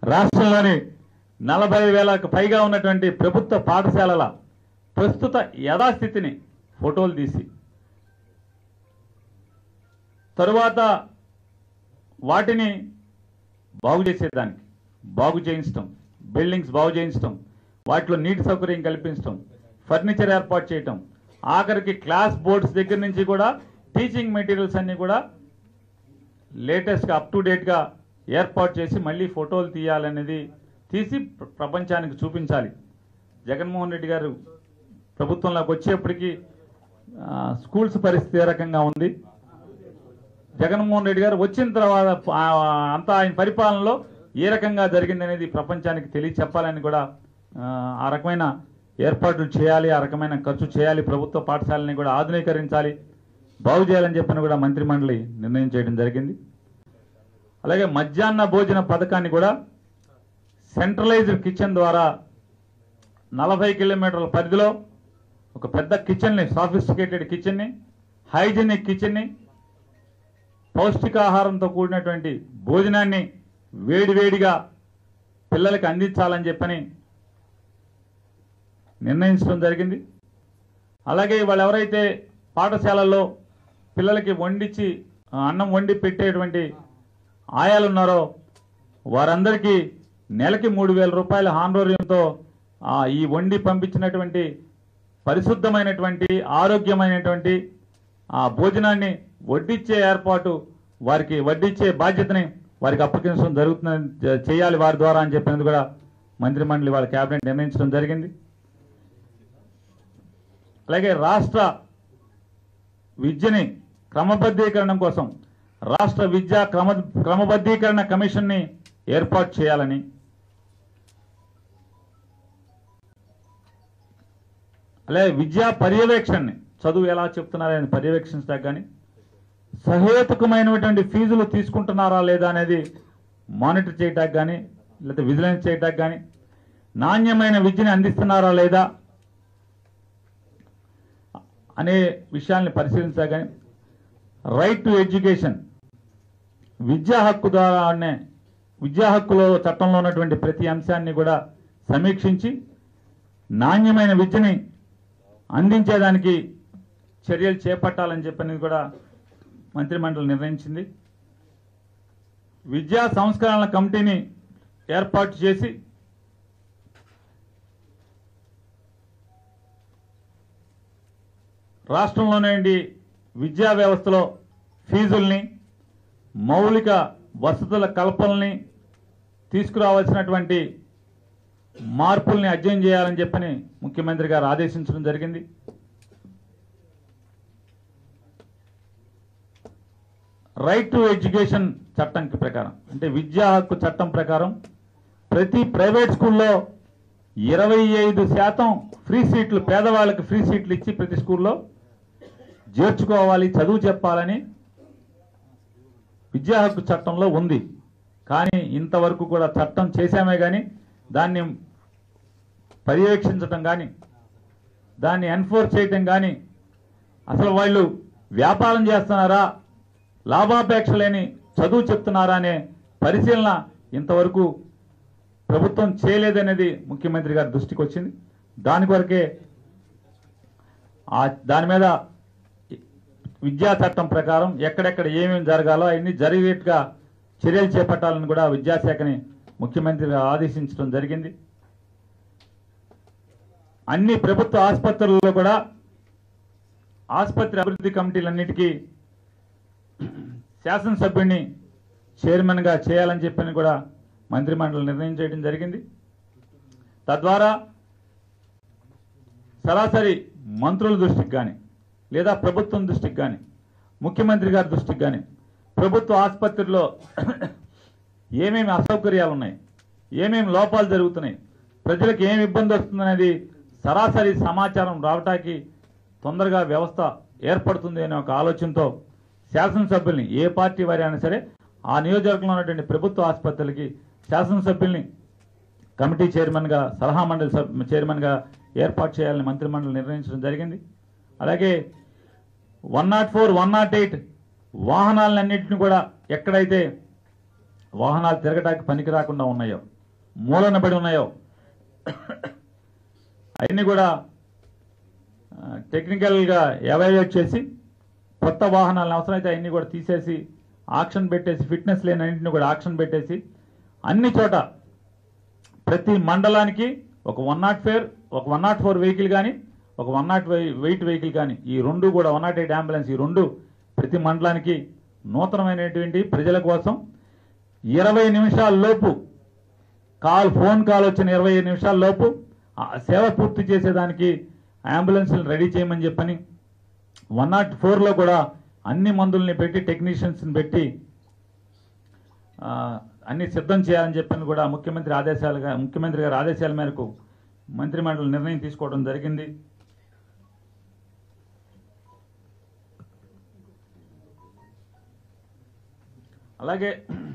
రాష్ట్రంలోని నలభై వేలకు పైగా ఉన్నటువంటి ప్రభుత్వ పాఠశాలల ప్రస్తుత యథాస్థితిని ఫోటోలు తీసి తరువాత వాటిని బాగు చేసేదానికి బాగు చేయించడం బిల్డింగ్స్ బాగు చేయించడం వాటిలో నీటి సౌకర్యం కల్పించడం ఫర్నిచర్ ఏర్పాటు చేయటం ఆఖరికి క్లాస్ బోర్డ్స్ దగ్గర నుంచి కూడా టీచింగ్ మెటీరియల్స్ అన్నీ కూడా లేటెస్ట్గా అప్ టు డేట్గా ఏర్పాటు చేసి మళ్ళీ ఫోటోలు తీయాలనేది తీసి ప్ర- ప్రపంచానికి చూపించాలి జగన్మోహన్ రెడ్డి గారు ప్రభుత్వంలోకి వచ్చేప్పటికి ఆ, స్కూల్స్ పరిస్థితి ఏ రకంగా ఉంది జగన్మోహన్ రెడ్డి గారు వచ్చిన తర్వాత ఆ, అంతా ఆయన పరిపాలనలో ఏ రకంగా జరిగిందనేది ప్రపంచానికి తెలియ చెప్పాలని కూడా ఆ, ఆ రకమైన ఏర్పాట్లు చేయాలి ఆ రకమైన ఖర్చు చేయాలి ప్రభుత్వ పాఠశాలని కూడా ఆధునీకరించాలి బాగు చేయాలని చెప్పని కూడా మంత్రిమండలి నిర్ణయం చేయడం జరిగింది అలాగే మధ్యాహ్న భోజన పథకాన్ని కూడా సెంట్రలైజ్డ్ కిచెన్ ద్వారా నలభై కిలోమీటర్ల పరిధిలో ఒక పెద్ద కిచెన్ని సాఫిస్టికేటెడ్ కిచెన్ని హైజీనిక్ కిచెన్ని పౌష్టికాహారంతో కూడినటువంటి భోజనాన్ని వేడివేడిగా పిల్లలకి అందించాలని చెప్పని నిర్ణయించడం జరిగింది అలాగే వాళ్ళు ఎవరైతే పాఠశాలల్లో పిల్లలకి వండించి ఆ, అన్నం వండి పెట్టేటువంటి ఆయాలు ఉన్నారో వారందరికీ నెలకి మూడు వేల రూపాయల హాండోర్యంతో ఆ, ఈ వండి పంపించినటువంటి పరిశుద్ధమైనటువంటి ఆరోగ్యమైనటువంటి ఆ భోజనాన్ని వడ్డిచ్చే ఏర్పాటు వారికి వడ్డిచ్చే బాధ్యతని వారికి అప్పగించడం జరుగుతుందని చే- చేయాలి వారి ద్వారా అని చెప్పినది కూడా మంత్రిమండలి వాళ్ళ కేబినెట్ నిర్ణయించడం జరిగింది అలాగే రాష్ట్ర విద్యని క్రమబద్ధీకరణ కోసం రాష్ట్ర విద్యా క్రమ క్రమబద్ధీకరణ కమిషన్ని ఏర్పాటు చేయాలని అలాగే విద్యా పర్యవేక్షణని చదువు ఎలా చెప్తున్నారని పర్యవేక్షించడానికి కానీ సహేతుకమైనటువంటి ఫీజులు తీసుకుంటున్నారా లేదా అనేది మానిటర్ చేయటానికి కానీ లేకపోతే విజిలెన్స్ చేయటానికి కానీ నాణ్యమైన విద్యని అందిస్తున్నారా లేదా అనే విషయాల్ని పరిశీలించగా కానీ రైట్ టు ఎడ్యుకేషన్ విద్యా హక్కు ద్వారానే విద్యా హక్కులో చట్టంలో ఉన్నటువంటి ప్రతి అంశాన్ని కూడా సమీక్షించి నాణ్యమైన విద్యని అందించేదానికి చర్యలు చేపట్టాలని చెప్పని కూడా మంత్రిమండలి నిర్ణయించింది విద్యా సంస్కరణల కమిటీని ఏర్పాటు చేసి రాష్ట్రంలోనేంటి విద్యా వ్యవస్థలో ఫీజుల్ని మౌలిక వసతుల కల్పనల్ని తీసుకురావాల్సినటువంటి మార్పుల్ని అధ్యయనం చేయాలని చెప్పని ముఖ్యమంత్రి గారు ఆదేశించడం జరిగింది రైట్ టు ఎడ్యుకేషన్ చట్టం ప్రకారం అంటే విద్యా హక్కు చట్టం ప్రకారం ప్రతి ప్రైవేట్ స్కూల్లో ఇరవై ఐదు శాతం ఫ్రీ సీట్లు పేదవాళ్ళకి ఫ్రీ సీట్లు ఇచ్చి ప్రతి స్కూల్లో చేర్చుకోవాలి చదువు చెప్పాలని విద్యా హక్కు చట్టంలో ఉంది కానీ ఇంతవరకు కూడా చట్టం చేశామే కానీ దాన్ని పర్యవేక్షించటం కానీ దాన్ని ఎన్ఫోర్స్ చేయటం కానీ అసలు వాళ్ళు వ్యాపారం చేస్తున్నారా లాభాపేక్ష లేని చదువు చెప్తున్నారా అనే పరిశీలన ఇంతవరకు ప్రభుత్వం చేయలేదనేది ముఖ్యమంత్రి గారి దృష్టికి వచ్చింది దాని కొరకే ఆ దాని మీద విద్యా చట్టం ప్రకారం ఎక్కడెక్కడ ఏమేమి జరగాలో అవన్నీ జరిగేట్టుగా చర్యలు చేపట్టాలని కూడా విద్యాశాఖని ముఖ్యమంత్రి గారు ఆదేశించడం జరిగింది అన్ని ప్రభుత్వ ఆసుపత్రుల్లో కూడా ఆసుపత్రి అభివృద్ధి కమిటీలన్నిటికీ శాసనసభ్యుడిని చైర్మన్గా చేయాలని చెప్పని కూడా మంత్రిమండలి నిర్ణయం చేయడం జరిగింది తద్వారా సరాసరి మంత్రుల దృష్టికి కానీ లేదా ప్రభుత్వం దృష్టికి కానీ ముఖ్యమంత్రి గారి దృష్టికి కానీ ప్రభుత్వ ఆసుపత్రిలో ఏమేమి అసౌకర్యాలు ఉన్నాయి ఏమేమి లోపాలు జరుగుతున్నాయి ప్రజలకు ఏమి ఇబ్బంది వస్తుందనేది సరాసరి సమాచారం రావటానికి తొందరగా వ్యవస్థ ఏర్పడుతుంది అనే ఒక ఆలోచనతో శాసనసభ్యుల్ని ఏ పార్టీ వారి అయినా సరే ఆ నియోజకవర్గంలో ఉన్నటువంటి ప్రభుత్వ ఆసుపత్రులకి శాసనసభ్యుల్ని కమిటీ చైర్మన్గా సలహా మండలి సభ్ చైర్మన్గా ఏర్పాటు చేయాలని మంత్రిమండలి నిర్ణయించడం జరిగింది అలాగే one nought four one nought eight వాహనాలన్నింటిని కూడా ఎక్కడైతే వాహనాలు తిరగడానికి పనికి రాకుండా ఉన్నాయో మూలన పడి ఉన్నాయో అవన్నీ కూడా ఆ, టెక్నికల్గా ఎవాల్యుయేట్ చేసి కొత్త వాహనాలను అవసరమైతే అన్ని కూడా తీసేసి ఆక్షన్ పెట్టేసి ఫిట్నెస్ లేని అన్నింటిని కూడా ఆక్షన్ పెట్టేసి అన్ని చోట ప్రతి మండలానికి ఒక వన్ నాట్ ఫోర్ ఒక వన్ నాట్ ఫోర్ వెహికల్ కానీ ఒక వన్ నాట్ వెయిట్ వెహికల్ కానీ ఈ రెండు కూడా వన్ నాట్ ఎయిట్ అంబులెన్స్ ఈ రెండు ప్రతి మండలానికి నూతనమైనటువంటి ప్రజల కోసం ఇరవై నిమిషాల లోపు కాల్ ఫోన్ కాల్ వచ్చిన ఇరవై నిమిషాల లోపు ఆ సేవ పూర్తి చేసేదానికి అంబులెన్స్ని రెడీ చేయమని చెప్పని వన్ నాట్ ఫోర్లో కూడా అన్ని మందుల్ని పెట్టి టెక్నీషియన్స్ని పెట్టి ఆ, అన్ని సిద్ధం చేయాలని చెప్పని కూడా ముఖ్యమంత్రి ఆదేశాలుగా ముఖ్యమంత్రి గారి ఆదేశాల మేరకు మంత్రిమండలి నిర్ణయం తీసుకోవడం జరిగింది అలాగే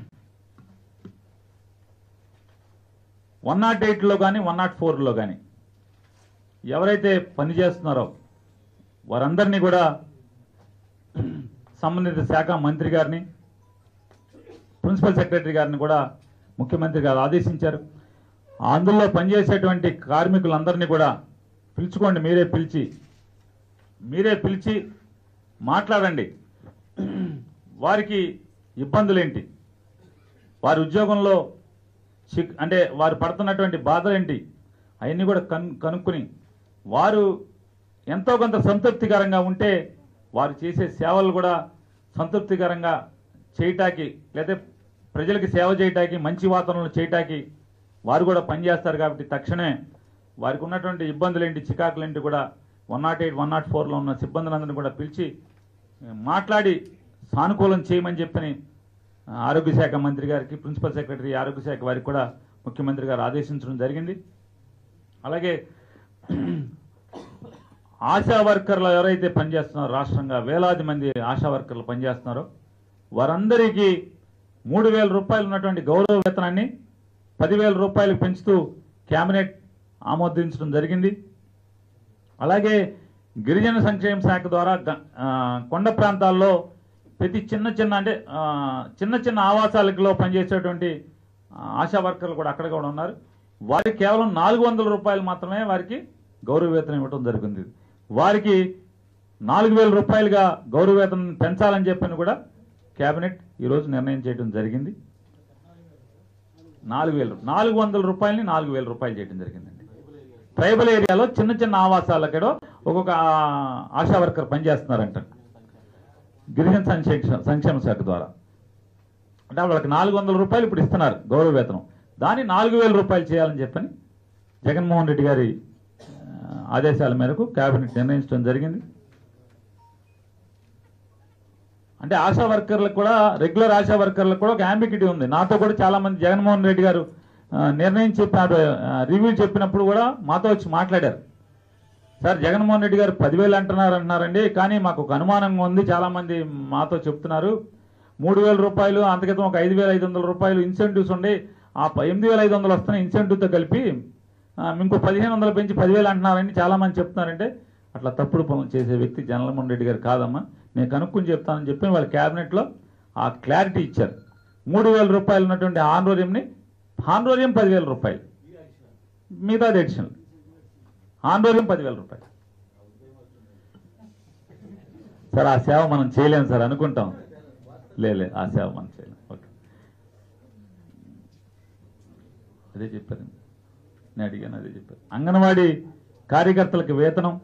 వన్ నాట్ ఎయిట్లో కానీ వన్ నాట్ ఫోర్లో కానీ ఎవరైతే పని చేస్తున్నారో వారందరినీ కూడా సంబంధిత శాఖ మంత్రి గారిని ప్రిన్సిపల్ సెక్రటరీ గారిని కూడా ముఖ్యమంత్రి గారు ఆదేశించారు అందులో పనిచేసేటువంటి కార్మికులందరినీ కూడా పిలుచుకోండి మీరే పిలిచి మీరే పిలిచి మాట్లాడండి వారికి ఇబ్బందులేంటి వారి ఉద్యోగంలో చిక్ అంటే వారు పడుతున్నటువంటి బాధలేంటి అవన్నీ కూడా కన్ కనుక్కొని వారు ఎంతో కొంత సంతృప్తికరంగా ఉంటే వారు చేసే సేవలు కూడా సంతృప్తికరంగా చేయటానికి లేదా ప్రజలకి సేవ చేయటానికి మంచి వాతావరణంలో చేయటానికి వారు కూడా పనిచేస్తారు కాబట్టి తక్షణమే వారికి ఉన్నటువంటి ఇబ్బందులు ఏంటి చికాకులు ఏంటి కూడా one nought eight one nought ఫోర్లో ఉన్న సిబ్బందులందరినీ కూడా పిలిచి మాట్లాడి సానుకూలం చేయమని చెప్పని ఆ, ఆరోగ్య శాఖ మంత్రి గారికి ప్రిన్సిపల్ సెక్రటరీ ఆరోగ్య శాఖ వారికి కూడా ముఖ్యమంత్రి గారు ఆదేశించడం జరిగింది అలాగే ఆశా వర్కర్లు ఎవరైతే పనిచేస్తున్నారో రాష్ట్రంగా వేలాది మంది ఆశా వర్కర్లు పనిచేస్తున్నారో వారందరికీ మూడు వేల రూపాయలు ఉన్నటువంటి గౌరవ వేతనాన్ని పదివేల రూపాయలు పెంచుతూ కేబినెట్ ఆమోదించడం జరిగింది అలాగే గిరిజన సంక్షేమ శాఖ ద్వారా గ- ఆ, కొండ ప్రాంతాల్లో ప్రతి చిన్న చిన్న అంటే ఆ, చిన్న చిన్న ఆవాసాలలో పనిచేసేటువంటి ఆ, ఆశా వర్కర్లు కూడా అక్కడ కూడా ఉన్నారు వారికి కేవలం నాలుగు వందల రూపాయలు మాత్రమే వారికి గౌరవ వేతనం ఇవ్వడం జరిగింది వారికి నాలుగు వేల రూపాయలుగా గౌరవ వేతనం పెంచాలని చెప్పని కూడా కేబినెట్ ఈరోజు నిర్ణయం చేయడం జరిగింది నాలుగు వేలు నాలుగు వందల రూపాయలని నాలుగు వేల రూపాయలు చేయడం జరిగిందండి ట్రైబల్ ఏరియాలో చిన్న చిన్న ఆవాసాలకడో ఒక్కొక్క ఆ, ఆశా వర్కర్ పనిచేస్తున్నారంట గిరిజన సంక్షేమ సంక్షేమ శాఖ ద్వారా అంటే వాళ్ళకి నాలుగు వందల రూపాయలు ఇప్పుడు ఇస్తున్నారు గౌరవ వేతనం దాన్ని నాలుగు వేల రూపాయలు చేయాలని చెప్పని జగన్మోహన్ రెడ్డి గారి ఆ, ఆదేశాల మేరకు కేబినెట్ నిర్ణయించడం జరిగింది అంటే ఆశా వర్కర్లకు కూడా రెగ్యులర్ ఆశా వర్కర్లకు కూడా ఒక అంబికిటీ ఉంది నాతో కూడా చాలా మంది జగన్మోహన్ రెడ్డి గారు ఆ, నిర్ణయం చెప్పినారు రివ్యూ చెప్పినప్పుడు కూడా మాతో వచ్చి మాట్లాడారు సార్ జగన్మోహన్ రెడ్డి గారు పదివేలు అంటున్నారు అంటున్నారండి కానీ మాకు ఒక అనుమానంగా ఉంది చాలా మంది మాతో చెప్తున్నారు మూడు వేల రూపాయలు అంతకితం ఒక ఐదు వేల ఐదు వందల రూపాయలు ఇన్సెంటివ్స్ ఉండి ఆ ప- ఎనిమిది వేల ఐదు వందలు వస్తున్న ఇన్సెంటివ్తో కలిపి ఆ, ఇంకో పదిహేను వందలు పెంచి పదివేలు అంటున్నారని చాలా మంది చెప్తున్నారంటే అట్లా తప్పుడు పనులు చేసే వ్యక్తి జగన్మోహన్ రెడ్డి గారు కాదమ్మా నేను కనుక్కొని చెప్తానని చెప్పి వాళ్ళ క్యాబినెట్లో ఆ క్లారిటీ ఇచ్చారు మూడు వేల రూపాయలు ఉన్నటువంటి ఆన్రోరియంని ఆన్రోరియం పదివేల రూపాయలు మిగతాది ఎడిషనల్ ఆన్రోరియం పదివేల రూపాయలు సార్ ఆ సేవ మనం చేయలేం సార్ అనుకుంటాం లేలే ఆ సేవ మనం చేయలేం ఓకే అదే చెప్పారు నేను అడిగాను అదే చెప్పారు అంగన్వాడీ కార్యకర్తలకు వేతనం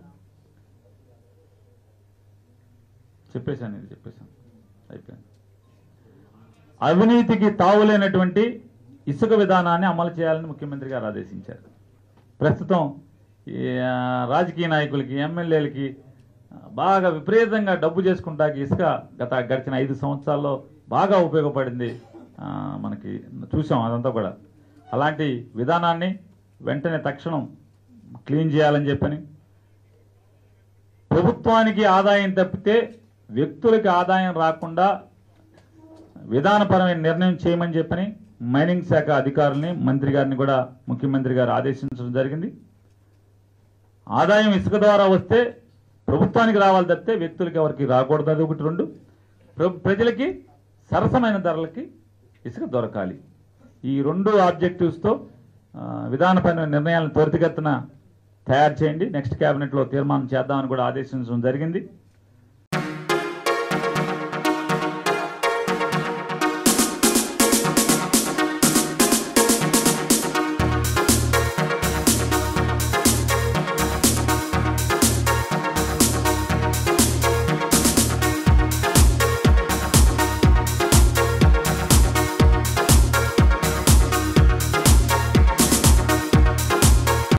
చెప్పేశాను ఇది చెప్పేశాను అయిపోయింది అవినీతికి తావులేనటువంటి ఇసుక విధానాన్ని అమలు చేయాలని ముఖ్యమంత్రి గారు ఆదేశించారు ప్రస్తుతం ఈ ఆ, రాజకీయ నాయకులకి ఎమ్మెల్యేలకి ఆ, బాగా విపరీతంగా డబ్బు చేసుకుంటాకి ఇసుక గత గడిచిన ఐదు సంవత్సరాల్లో బాగా ఉపయోగపడింది ఆ, మనకి చూసాం అదంతా కూడా అలాంటి విధానాన్ని వెంటనే తక్షణం క్లీన్ చేయాలని చెప్పని ప్రభుత్వానికి ఆదాయం తప్పితే వ్యక్తులకి ఆదాయం రాకుండా విధానపరమైన నిర్ణయం చేయమని చెప్పని మైనింగ్ శాఖ అధికారుల్ని మంత్రి గారిని కూడా ముఖ్యమంత్రి గారు ఆదేశించడం జరిగింది ఆదాయం ఇసుక ద్వారా వస్తే ప్రభుత్వానికి రావాలి తప్పితే వ్యక్తులకి ఎవరికి రాకూడదు అది ఒకటి రెండు ప్ర- ప్రజలకి సరసమైన ధరలకి ఇసుక దొరకాలి ఈ రెండు ఆబ్జెక్టివ్స్తో ఆ, విధానపరమైన నిర్ణయాలను త్వరితగతిన తయారు చేయండి నెక్స్ట్ క్యాబినెట్లో తీర్మానం చేద్దామని కూడా ఆదేశించడం జరిగింది